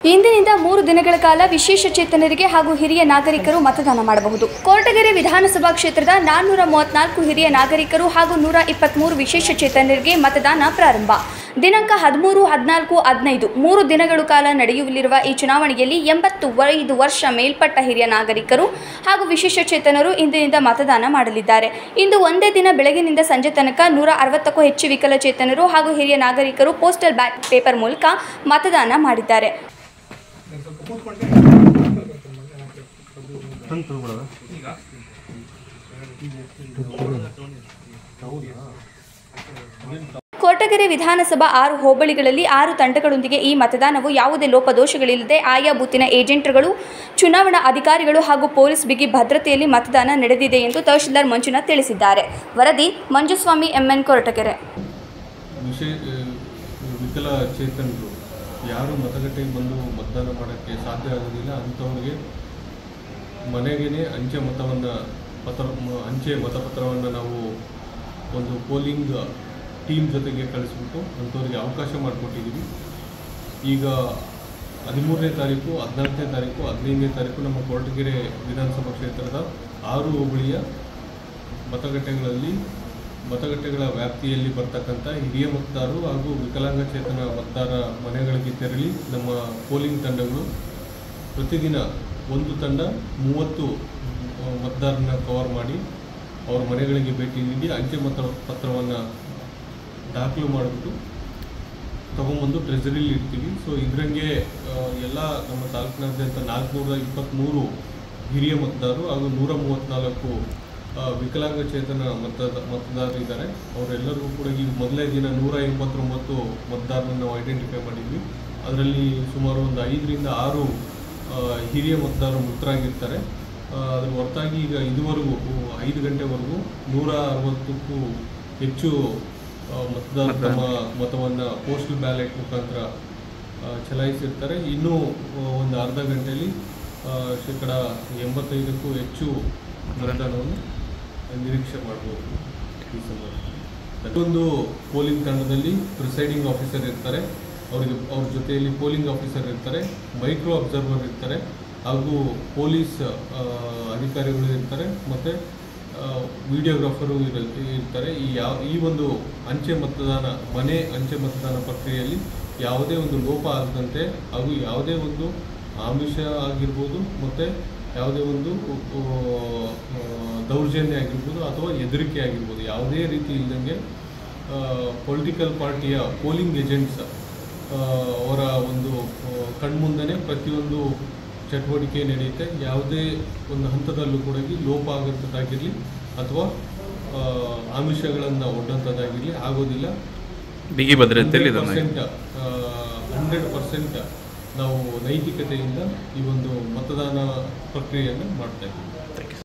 ಇಂದಿನಿಂದ ಮೂರು ದಿನಗಳ ಕಾಲ ವಿಶೇಷ ಚೇತನರಿಗೆ ಹಾಗೂ ಹಿರಿಯ ನಾಗರಿಕರು ಮತದಾನ ಮಾಡಬಹುದು ಕೊರಟಗೆರೆ ವಿಧಾನಸಭಾ ಕ್ಷೇತ್ರದ ನಾನ್ನೂರ ಮೂವತ್ನಾಲ್ಕು ಹಿರಿಯ ನಾಗರಿಕರು ಹಾಗೂ ನೂರ ಇಪ್ಪತ್ತ್ಮೂರು ವಿಶೇಷ ಚೇತನರಿಗೆ ಮತದಾನ ಪ್ರಾರಂಭ ದಿನಾಂಕ ಹದಿಮೂರು ಹದಿನಾಲ್ಕು ಹದಿನೈದು ಮೂರು ದಿನಗಳ ಕಾಲ ನಡೆಯಲಿರುವ ಈ ಚುನಾವಣೆಯಲ್ಲಿ ಎಂಬತ್ತು ಐದು ವರ್ಷ ಮೇಲ್ಪಟ್ಟ ಹಿರಿಯ ನಾಗರಿಕರು ಹಾಗೂ ವಿಶೇಷ ಚೇತನರು ಇಂದಿನಿಂದ ಮತದಾನ ಮಾಡಲಿದ್ದಾರೆ ಇಂದು ಒಂದೇ ದಿನ ಬೆಳಗಿನಿಂದ ಸಂಜೆ ತನಕ ನೂರ ಅರವತ್ತಕ್ಕೂ ಹೆಚ್ಚು ವಿಕಲಚೇತನರು ಹಾಗೂ ಹಿರಿಯ ನಾಗರಿಕರು ಪೋಸ್ಟಲ್ ಬ್ಯಾಟ್ ಪೇಪರ್ ಮೂಲಕ ಮತದಾನ ಮಾಡಿದ್ದಾರೆ ಕೊರಟಗೆರೆ ವಿಧಾನಸಭಾ ಆರು ಹೋಬಳಿಗಳಲ್ಲಿ ಆರು ತಂಡಗಳೊಂದಿಗೆ ಈ ಮತದಾನವು ಯಾವುದೇ ಲೋಪದೋಷಗಳಿಲ್ಲದೆ ಆಯಾ ಬೂತಿನ ಏಜೆಂಟ್ಗಳು ಚುನಾವಣಾ ಅಧಿಕಾರಿಗಳು ಹಾಗೂ ಪೊಲೀಸ್ ಬಿಗಿ ಭದ್ರತೆಯಲ್ಲಿ ಮತದಾನ ನಡೆದಿದೆ ಎಂದು ತಹಶೀಲ್ದಾರ್ ಮಂಜುನಾಥ್ ತಿಳಿಸಿದ್ದಾರೆ ವರದಿ ಮಂಜುಸ್ವಾಮಿ ಎಂಎನ್ ಕೊರಟಗೆರೆ ವಿಶೇ ವಿಕಲಚೇತನರು ಯಾರು ಮತಗಟ್ಟೆಗೆ ಬಂದು ಮತದಾನ ಮಾಡೋಕ್ಕೆ ಸಾಧ್ಯ ಆಗೋದಿಲ್ಲ ಅಂಥವ್ರಿಗೆ ಮನೆಗೇ ಅಂಚೆ ಮತವನ್ನು ಪತ್ರ ಮ- ಅಂಚೆ ಮತಪತ್ರವನ್ನು ನಾವು ಒಂದು ಪೋಲಿಂಗ್ ಟೀಮ್ ಜೊತೆಗೆ ಕಳಿಸ್ಬಿಟ್ಟು ಅಂಥವ್ರಿಗೆ ಅವಕಾಶ ಮಾಡಿಕೊಟ್ಟಿದ್ದೀವಿ ಈಗ ಹದಿಮೂರನೇ ತಾರೀಕು ಹದಿನಾಲ್ಕನೇ ತಾರೀಕು ಹದಿನೈದನೇ ತಾರೀಕು ನಮ್ಮ ಕೊರಟಗೆರೆ ವಿಧಾನಸಭಾ ಕ್ಷೇತ್ರದ ಆರು ಹೋಬಳಿಯ ಮತಗಟ್ಟೆಗಳಲ್ಲಿ ಮತಗಟ್ಟೆಗಳ ವ್ಯಾಪ್ತಿಯಲ್ಲಿ ಬರ್ತಕ್ಕಂಥ ಹಿರಿಯ ಮತದಾರರು ಹಾಗೂ ವಿಕಲಾಂಗಚೇತನ ಮತದಾರ ಮನೆಗಳಿಗೆ ತೆರಳಿ ನಮ್ಮ ಪೋಲಿಂಗ್ ತಂಡಗಳು ಪ್ರತಿದಿನ ಒಂದು ತಂಡ ಮೂವತ್ತು ಆ, ಮತದಾರರನ್ನ ಕವರ್ ಮಾಡಿ ಅವ್ರ ಮನೆಗಳಿಗೆ ಭೇಟಿ ನೀಡಿ ಅಂಚೆ ಮತ ಪತ್ರವನ್ನು ದಾಖಲು ಮಾಡಿಬಿಟ್ಟು ತೊಗೊಂಬಂದು ಟ್ರೆಜರಿಲಿ ಇಡ್ತೀವಿ ಸೊ ಇದರಂಗೆ ಎಲ್ಲ ನಮ್ಮ ತಾಲೂಕಿನಾದ್ಯಂತ ನಾಲ್ಕುನೂರ ಇಪ್ಪತ್ತ್ಮೂರು ಹಿರಿಯ ಮತದಾರರು ಹಾಗೂ ನೂರ ಮೂವತ್ತ್ನಾಲ್ಕು ಆ, ವಿಕಲಾಂಗಚೇತನ ಮತದ ಮತದಾರರು ಇದ್ದಾರೆ ಅವರೆಲ್ಲರಿಗೂ ಕೂಡ ಈ ಮೊದಲನೇ ದಿನ ನೂರ ಎಂಬತ್ತೊಂಬತ್ತು ಮತದಾರರನ್ನು ನಾವು ಐಡೆಂಟಿಫೈ ಮಾಡಿದ್ವಿ ಅದರಲ್ಲಿ ಸುಮಾರು ಒಂದು ಐದರಿಂದ ಆರು ಆ, ಹಿರಿಯ ಮತದಾರರು ಮೃತರಾಗಿರ್ತಾರೆ ಆ, ಅದ್ರ ಹೊರತಾಗಿ ಈಗ ಇದುವರೆಗೂ ಐದು ಗಂಟೆವರೆಗೂ ನೂರ ಅರವತ್ತಕ್ಕೂ ಹೆಚ್ಚು ಆ, ಮತದಾರರು ತಮ್ಮ ಮತವನ್ನು ಪೋಸ್ಟಲ್ ಬ್ಯಾಲೆಟ್ ಮುಖಾಂತರ ಆ, ಚಲಾಯಿಸಿರ್ತಾರೆ ಇನ್ನೂ ಆ, ಒಂದು ಅರ್ಧ ಗಂಟೆಯಲ್ಲಿ ಆ, ಶೇಕಡ ಎಂಬತ್ತೈದಕ್ಕೂ ಹೆಚ್ಚು ಮತದಾನವನ್ನು ನಿರೀಕ್ಷೆ ಮಾಡ್ಬೋದು ಈ ಸಂದರ್ಭದಲ್ಲಿ ಒಂದು ಪೋಲಿಂಗ್ ತಂಡದಲ್ಲಿ ಪ್ರಿಸೈಡಿಂಗ್ ಆಫೀಸರ್ ಇರ್ತಾರೆ ಅವರಿಗೆ ಅವ್ರ ಜೊತೆಯಲ್ಲಿ ಪೋಲಿಂಗ್ ಆಫೀಸರ್ ಇರ್ತಾರೆ ಮೈಕ್ರೋ ಅಬ್ಸರ್ವರ್ ಇರ್ತಾರೆ ಹಾಗೂ ಪೊಲೀಸ್ ಆ, ಅಧಿಕಾರಿಗಳು ಇರ್ತಾರೆ ಮತ್ತು ವಿಡಿಯೋಗ್ರಾಫರು ಇರ ಇರ್ತಾರೆ ಈ ಯಾವ ಈ ಒಂದು ಅಂಚೆ ಮತದಾನ ಮನೆ ಅಂಚೆ ಮತದಾನ ಪ್ರಕ್ರಿಯೆಯಲ್ಲಿ ಯಾವುದೇ ಒಂದು ಲೋಪ ಆಗದಂತೆ ಹಾಗೂ ಯಾವುದೇ ಒಂದು ಆಮಿಷ ಆಗಿರ್ಬೋದು ಮತ್ತು ಯಾವುದೇ ಒಂದು ಆ, ಆ, ದೌರ್ಜನ್ಯ ಆಗಿರ್ಬೋದು ಅಥವಾ ಹೆದರಿಕೆ ಆಗಿರ್ಬೋದು ಯಾವುದೇ ರೀತಿ ಇಲ್ದಂಗೆ ಪೊಲಿಟಿಕಲ್ ಪಾರ್ಟಿಯ ಪೋಲಿಂಗ್ ಏಜೆಂಟ್ಸ್ ಅವರ ಒಂದು ಆ, ಕಣ್ಮುಂದೆನೇ ಪ್ರತಿಯೊಂದು ಚಟುವಟಿಕೆ ನಡೆಯುತ್ತೆ ಯಾವುದೇ ಒಂದು ಹಂತದಲ್ಲೂ ಕೂಡ ಲೋಪ ಆಗುವಂಥದ್ದಾಗಿರಲಿ ಅಥವಾ ಆ, ಆಮಿಷಗಳನ್ನು ಒಡ್ಡಂಥದ್ದಾಗಿರಲಿ ಆಗೋದಿಲ್ಲ ಬಿಗಿ ಭದ್ರತೆಯಲ್ಲಿ ಇದನ್ನ ಹಂಡ್ರೆಡ್ ಪರ್ಸೆಂಟ್ ನಾವು ನೈತಿಕತೆಯಿಂದ ಈ ಒಂದು ಮತದಾನ ಪ್ರಕ್ರಿಯೆಯನ್ನು ಮಾಡ್ತಾ ಇದ್ದೀವಿ